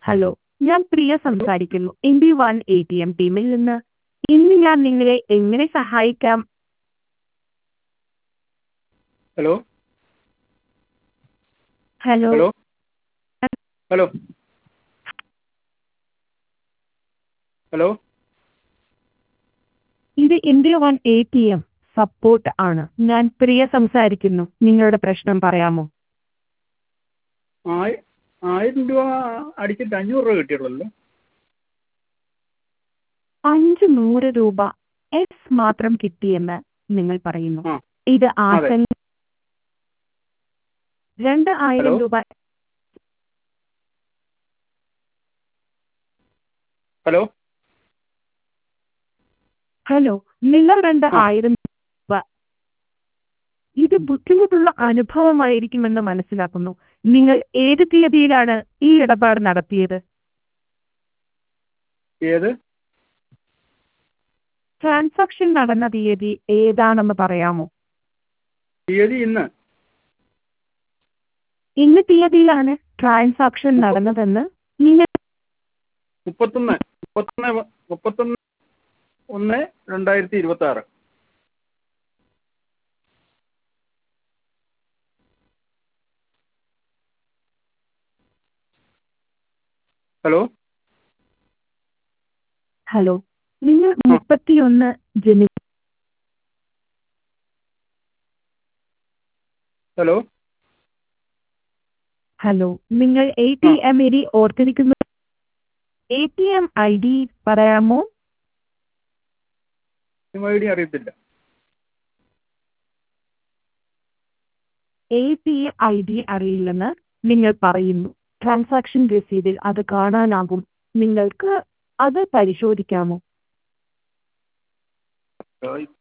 hello ഞാൻ പ്രിയ സംസാരിക്കുന്നു M B one A T M ടീമിൽ നിന്ന് ഇന്ന് ഞാൻ നിങ്ങളെ എങ്ങനെ സഹായിക്കാം hello hello hello hello hello ഇത് India one A T M support ആണ് ഞാൻ പ്രിയ സംസാരിക്കുന്നു നിങ്ങളുടെ പ്രശ്നം പറയാമോ ആയി ആയിരം രൂപ അടിച്ചിട്ട് അഞ്ഞൂറ് രൂപ കിട്ടിയുള്ളല്ലോ അഞ്ച് നൂറ് രൂപ എസ് മാത്രം കിട്ടിയെന്ന് നിങ്ങൾ പറയുന്നു ആ ഇത് അതെ ആസൻ രണ്ട് ആയിരം ഹലോ രൂപ ഹലോ ഹലോ നിങ്ങൾ രണ്ട് ആ ആയിരം രൂപ ഇത് ബുദ്ധിമുട്ടുള്ള അനുഭവമായിരിക്കുമെന്ന് മനസ്സിലാക്കുന്നു നിങ്ങൾ ഏത് തീയതിയിലാണ് ഈ ഇടപാട് നടത്തിയത് ഏത് ട്രാൻസാക്ഷൻ നടന്ന തീയതി ഏതാണെന്ന് പറയാമോ തീയതി ഇന്ന് ഇന്ന് തീയതിയിലാണ് ട്രാൻസാക്ഷൻ മുപ്പ നടന്നതെന്ന് നിങ്ങൾ മുപ്പത്തൊന്ന് മുപ്പത്തൊന്ന് മുപ്പത്തൊന്ന് ഒന്ന് രണ്ടായിരത്തി ഇരുപത്തി ആറ് ഹലോ ഹലോ നിങ്ങൾ ആ മുപ്പത്തിയൊന്ന് ജനു ഹലോ ഹലോ നിങ്ങൾ എ ടി ആ എം ഐ ഡി ഓർത്തിരിക്കുന്നു A T M I D പറയാമോ സിം ഐ ഡി അറിയത്തില്ല A T M I D അറിയില്ലെന്ന് നിങ്ങൾ പറയുന്നു ട്രാൻസാക്ഷൻ രസീതിൽ അത് കാണാനാകും നിങ്ങൾക്ക് അത് പരിശോധിക്കാമോ ആ,